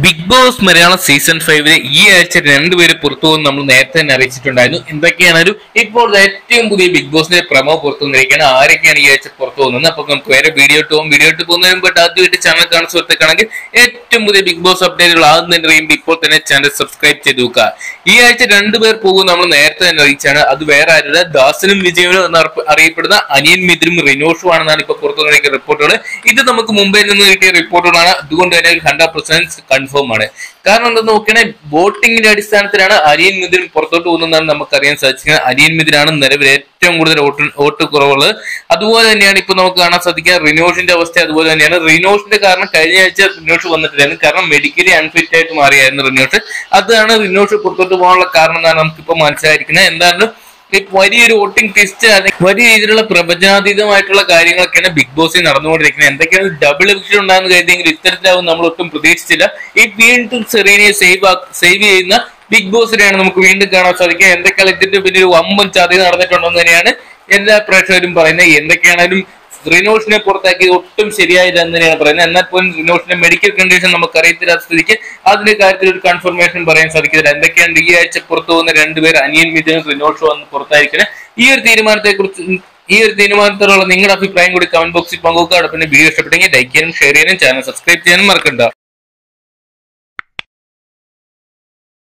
big Boss Malayalam season ഫൈവില് ഈ ആഴ്ച രണ്ടുപേര് പുറത്തു പോകുന്ന നമ്മൾ നേരത്തെ തന്നെ അറിയിച്ചിട്ടുണ്ടായിരുന്നു എന്തൊക്കെയാണ് ഒരു ഇപ്പോൾ ഏറ്റവും പുതിയ ബിഗ് ബോസിന്റെ പ്രമോ പുറത്തു വന്നിരിക്കുകയാണ് ആരൊക്കെയാണ് ഈ ആഴ്ച പുറത്തു പോകുന്നത് അപ്പൊ നമുക്ക് വേറെ വീഡിയോ ഇട്ട് പോകും വീഡിയോ ഇട്ട് പോകുന്നതിന് മുമ്പ് ആദ്യമായിട്ട് ചാനൽ കാണാൻ സുഹൃത്തുക്കാണെങ്കിൽ ഏറ്റവും പുതിയ ബിഗ് ബോസ് അപ്ഡേറ്റുകൾ ആദ്യം തന്നെ അറിയുമ്പോൾ ഇപ്പോൾ തന്നെ ചാനൽ സബ്സ്ക്രൈബ് ചെയ്ത് വെക്കുക ഈ ആഴ്ച രണ്ടുപേർ പോകും നമ്മൾ നേരത്തെ തന്നെ അറിയിച്ചാണ് അത് വേറെ ആരുടെ ദാസനും വിജയനും എന്ന് അർപ്പ- അറിയപ്പെടുന്ന അനിയൻ മിഥുനും റിനോഷും ആണെന്നാണ് ഇപ്പൊ പുറത്തു വന്നിരിക്കുന്ന റിപ്പോർട്ടുകൾ ഇത് നമുക്ക് മുംബൈയിൽ നിന്ന് കിട്ടിയ റിപ്പോർട്ടുകളാണ് അതുകൊണ്ട് തന്നെ ഹൺഡ്രഡ് പെർസെന്റ് കൺഫേം ആണ് കാരണം എന്താ നോക്കണേ വോട്ടിംഗിന്റെ അടിസ്ഥാനത്തിലാണ് അനിയൻ മിഥുൻ പുറത്തോട്ട് പോകുന്നതെന്നാണ് നമുക്ക് അറിയാൻ സാധിക്കുന്നത് അനിയൻ മിഥുനാണ് നിലവിൽ ഏറ്റവും കൂടുതൽ വോട്ട് വോട്ട് കുറവുള്ളത് അതുപോലെ തന്നെയാണ് ഇപ്പൊ നമുക്ക് കാണാൻ സാധിക്കുക റിനോഷിന്റെ അവസ്ഥ അതുപോലെ തന്നെയാണ് റിനോഷിന്റെ കാരണം കഴിഞ്ഞ ആഴ്ച റിനോഷ് വന്നിട്ടില്ലായിരുന്നു കാരണം മെഡിക്കലി അൺഫിറ്റ് ആയിട്ട് മാറിയായിരുന്നു റിനോഷ് അതാണ് റിനോഷ് പുറത്തോട്ട് പോകാനുള്ള കാരണം എന്നാണ് നമുക്കിപ്പോ മനസ്സിലായിരിക്കുന്നത് എന്തായാലും ഈ വലിയൊരു വോട്ടിംഗ് ടെസ്റ്റ് അല്ലെങ്കിൽ വലിയ രീതിയിലുള്ള പ്രപഞ്ചാതീതമായിട്ടുള്ള കാര്യങ്ങളൊക്കെയാണ് ബിഗ് ബോസിൽ നടന്നുകൊണ്ടിരിക്കുന്നത് എന്തൊക്കെയാണ് ഡബിൾ വിഷൻ ഉണ്ടാകുന്ന കരുതിയെങ്കിൽ ഇത്തരത്തിലാവും നമ്മൾ ഒട്ടും പ്രതീക്ഷിച്ചില്ല ഈ വീണ്ടും സെറീനയെ സേവ് സേവ് ചെയ്യുന്ന ബിഗ് ബോസിനെയാണ് നമുക്ക് വീണ്ടും കാണാൻ സാധിക്കുക എന്തൊക്കെയാണ് ഇതിന്റെ പിന്നിൽ വമ്പൻ ചതി നടന്നിട്ടുണ്ടെന്ന് തന്നെയാണ് എല്ലാ പ്രേക്ഷകരും പറയുന്നത് എന്തൊക്കെയാണെങ്കിലും റിനോഷിനെ പുറത്താക്കി ഒട്ടും ശരിയായില്ല എന്ന് തന്നെയാണ് പറയുന്നത് എന്നാൽ പോലും റിനോഷിന്റെ മെഡിക്കൽ കണ്ടീഷൻ നമുക്ക് അറിയത്തില്ലാത്ത സ്ഥിതിക്ക് അതിന്റെ കാര്യത്തിൽ ഒരു കൺഫർമേഷൻ പറയാൻ സാധിക്കുന്നില്ല എന്തൊക്കെയാണ് ഈ ആഴ്ച പുറത്തു പോകുന്ന രണ്ടുപേർ അനിയൻ മിഥുനും റിനോഷും വന്ന് പുറത്തായിരിക്കുന്നത് ഈ ഒരു തീരുമാനത്തെ കുറിച്ച് ഈ ഒരു തീരുമാനത്തോടുള്ള നിങ്ങളുടെ അഭിപ്രായം കൂടി കമന്റ് ബോക്സിൽ പങ്കുവെക്കുക പിന്നെ വീഡിയോ ഇഷ്ടപ്പെട്ടെങ്കിൽ ലൈക്ക് ചെയ്യാനും ഷെയർ ചെയ്യാനും ചാനൽ സബ്സ്ക്രൈബ് ചെയ്യാനും മറക്കണ്ട